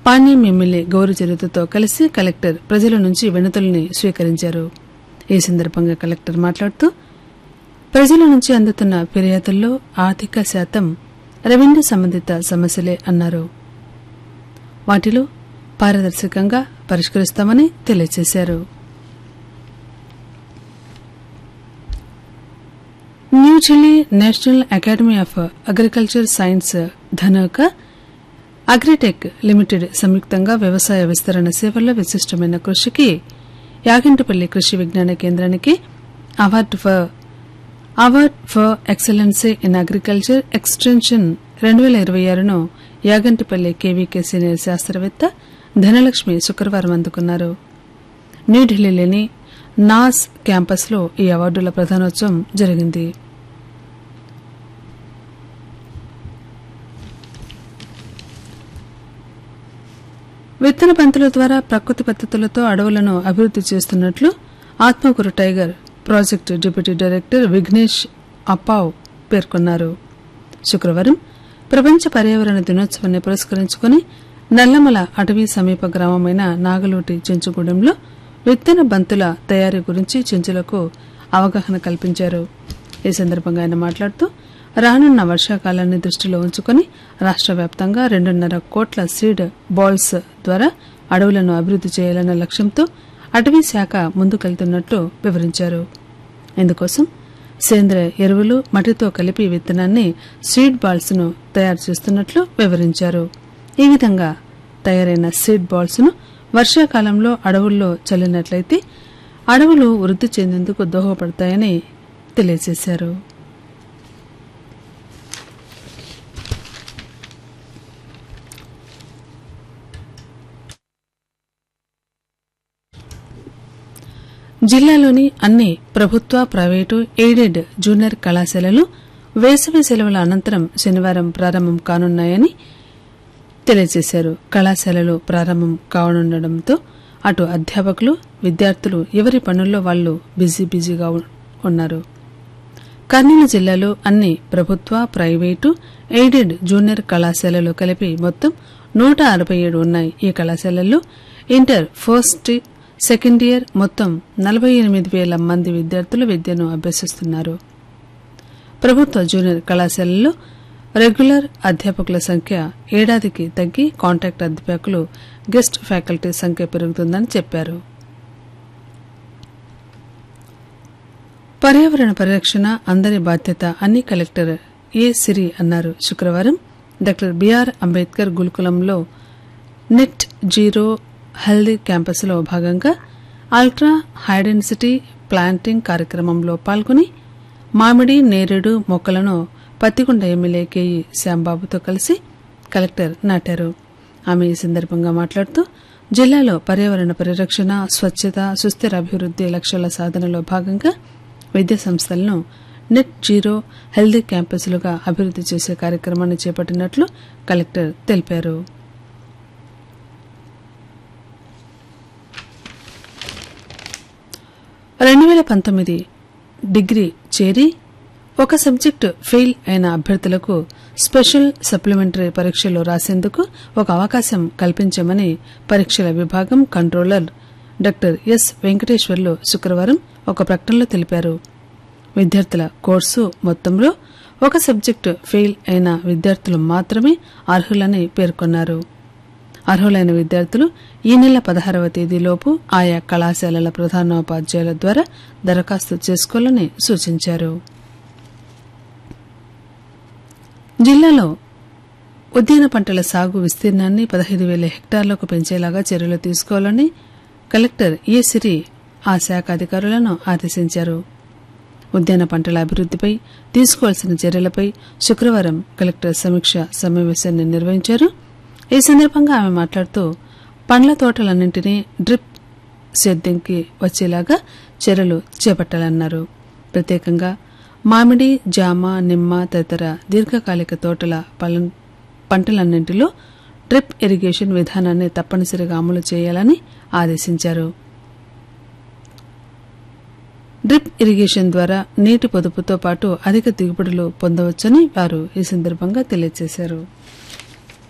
Panyam MLA గౌరు చరిత్రతో కలిసి collector ప్రజల నుంచి వినతుల్ని స్వీకరించారు ఈ సందర్భంగా కలెక్టర్ మాట్లాడుతూ ప్రజల నుంచి అందుతున్న ఫిర్యాదుల్లో ఆర్థిక శాతం రెవెన్యూ సంబంధిత సమస్యలే అన్నారు వాటిలో పారదర్శకంగా పరిష్కరిస్తామని తెలియజేశారు New Delhi national academy of agriculture science Dhanuka agritech limited సంయుక్తంగా వ్యవసాయ విస్తరణ సేవల్లో విశిష్టమైన కృషికి యాగంటిపల్లి కృషి విజ్ఞాన కేంద్రానికి award for award for excellency in agriculture extension రెండు వేల ఇరవై ఆరును యాగంటిపల్లి కేవీకే సీనియర్ శాస్త్రవేత్త ధనలక్ష్మి శుక్రవారం అందుకున్నారు న్యూఢిల్లీలోని నాస్ క్యాంపస్లో ఈ అవార్డుల ప్రధానోత్సవం జరిగింది విత్తన పంతుల ద్వారా ప్రకృతి పద్ధతులతో అడవులను అభివృద్ది చేస్తున్నట్లు Atmakur tiger project deputy director Vignesh Appav పేర్కొన్నారు శుక్రవారం ప్రపంచ పర్యావరణ దినోత్సవాన్ని పురస్కరించుకుని నల్లమల అటవీ సమీప గ్రామమైన నాగలోటి చెంచుగూడెంలో విత్తన బంతుల తయారీ గురించి చెంచులకు అవగాహన కల్పించారు ఈ సందర్భంగా ఆయన మాట్లాడుతూ రానున్న వర్షాకాలాన్ని దృష్టిలో ఉంచుకుని రాష్ట్ర వ్యాప్తంగా రెండున్నర కోట్ల సీడ్ బాల్స్ ద్వారా అడవులను అభివృద్ది చేయాలన్న లక్ష్యంతో అటవీ శాఖ ముందుకెళ్తున్నట్లు వివరించారు ఇందుకోసం సేంద్రియ ఎరువులు మట్టితో కలిపి విత్తనాన్ని సీడ్ బాల్స్ ను తయారు చేస్తున్నట్లు వివరించారు ఈ విధంగా తయారైన సీడ్ బాల్స్ ను వర్షాకాలంలో అడవుల్లో చల్లినట్లయితే అడవులు వృద్ధి చెందేందుకు దోహదపడతాయని తెలియజేశారు జిల్లాలోని అన్ని ప్రభుత్వ ప్రైవేటు ఎయిడెడ్ జూనియర్ కళాశాలలు వేసవి సెలవుల అనంతరం శనివారం ప్రారంభం కానున్నాయని తెలియజేశారు కళాశాలలు ప్రారంభం కానుండటంతో అటు అధ్యాపకులు విద్యార్థులు ఎవరి పనుల్లో వాళ్లు బిజీ బిజీగా ఉ- ఉన్నారు కర్నూలు జిల్లాలో అన్ని ప్రభుత్వ ప్రైవేటు ఎయిడెడ్ జూనియర్ కళాశాలలు కలిపి మొత్తం నూట అరవై ఏడు ఉన్నాయి ఈ కళాశాలల్లో ఇంటర్ ఫస్ట్ సెకండ్ ఇయర్ మొత్తం నలభై ఎనిమిది వేల మంది విద్యార్థులు విద్యను అభ్యసిస్తున్నారు ప్రభుత్వ జూనియర్ కళాశాలల్లో రెగ్యులర్ అధ్యాపకుల సంఖ్య ఏడాదికి తగ్గి కాంట్రాక్ట్ అధ్యాపకులు గెస్ట్ ఫ్యాకల్టీ సంఖ్య పెరుగుతుందని చెప్పారు పర్యావరణ పరిరక్షణ అందరి బాధ్యత అని కలెక్టర్ ఏ సిరి అన్నారు శుక్రవారం డాక్టర్ బిఆర్ అంబేద్కర్ గురుకులంలో నెట్ జీరో హెల్దీ క్యాంపస్లో భాగంగా అల్ట్రా హైడెన్సిటీ ప్లాంటింగ్ కార్యక్రమంలో పాల్గొని మామిడి నేరేడు మొక్కలను పత్తికొండ ఎమ్మెల్యే కేఈ శ్యాంబాబుతో కలిసి కలెక్టర్ నాటారు ఆమె ఈ సందర్భంగా మాట్లాడుతూ జిల్లాలో పర్యావరణ పరిరక్షణ స్వచ్ఛత సుస్థిర అభివృద్ది లక్ష్యాల సాధనలో భాగంగా విద్యా సంస్థలను నెట్ జీరో హెల్దీ క్యాంపస్లుగా అభివృద్ది చేసే కార్యక్రమాన్ని చేపట్టినట్లు కలెక్టర్ తెలిపారు రెండు వేల పంతొమ్మిది డిగ్రీ చేరి ఒక సబ్జెక్టు ఫెయిల్ అయిన అభ్యర్థులకు స్పెషల్ సప్లిమెంటరీ పరీక్షలు రాసేందుకు ఒక అవకాశం కల్పించమని పరీక్షల విభాగం కంట్రోలర్ డాక్టర్ ఎస్ వెంకటేశ్వర్లు శుక్రవారం ఒక ప్రకటనలో తెలిపారు విద్యార్థుల కోర్సు మొత్తంలో ఒక సబ్జెక్టు ఫెయిల్ అయిన విద్యార్థులు మాత్రమే అర్హులని పేర్కొన్నారు అర్హులైన విద్యార్థులు ఈ నెల పదహారవ తేదీలోపు ఆయా కళాశాలల ప్రధానోపాధ్యాయుల ద్వారా దరఖాస్తు చేసుకోవాలని సూచించారు జిల్లాలో ఉద్యాన పంటల సాగు విస్తీర్ణాన్ని పదహైదు వేల హెక్టార్లకు పెంచేలాగా చర్యలు తీసుకోవాలని కలెక్టర్ ఏ సిరి ఆ శాఖ అధికారులను ఆదేశించారు ఉద్యాన పంటల అభివృద్దిపై తీసుకోవాల్సిన చర్యలపై శుక్రవారం కలెక్టర్ సమీక్ష సమావేశాన్ని నిర్వహించారు ఈ సందర్భంగా ఆమె మాట్లాడుతూ పండ్ల తోటలన్నింటినీ డ్రిప్ సేద్యంకి వచ్చేలాగా చర్యలు చేపట్టాలన్నారు ప్రత్యేకంగా మామిడి జామ నిమ్మ తదితర దీర్ఘకాలిక తోటల పలం- పంటలన్నింటిలో డ్రిప్ ఇరిగేషన్ విధానాన్ని తప్పనిసరిగా అమలు చేయాలని ఆదేశించారు డ్రిప్ ఇరిగేషన్ ద్వారా నీటి పొదుపుతో పాటు అధిక దిగుబడులు పొందవచ్చని వారు ఈ సందర్భంగా తెలియజేశారు